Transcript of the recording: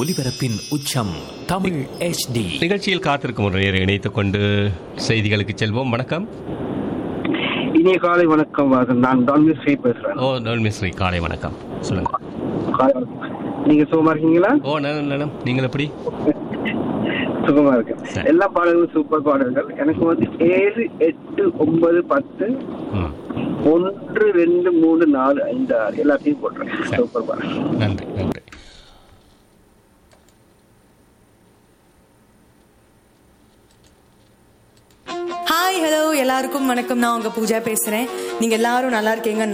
ஒலிபரப்பின் உச்சம் தமிழ் HD நிகழ்ச்சியில் காத்திருக்கும் ஒரு நேரம் இணைத்துக் கொண்டு செய்திகளுக்கு செல்வோம் வணக்கம் இனிய காலை வணக்கம் வாசன் நான் டான்வி ஸ்ரீ பேசுறேன் ஓ நல் மிஸ்ரி காலை வணக்கம் சொல்லுங்க காலை வணக்கம். நீங்க சுகமா இருக்கீங்களா ஓ நலம் நலம் நீங்கள் எப்படி சுகமா இருக்கேன் சரி. எல்லா பாடல்களும் சூப்பர் பாடல்கள் எனக்கு வந்து ஏழு எட்டு ஒன்பது பத்து ம் ஒன்று ரெண்டு மூணு நாலு ஐந்து ஆறு எல்லாத்தையும் போட்டுறேன் சரி. சூப்பர் பாடல் நன்றி நன்றி ஹாய் ஹலோ எல்லாருக்கும் வணக்கம் நான் உங்க பூஜா பேசுறேன் நீங்க எல்லாரும் நல்லா இருக்கீங்க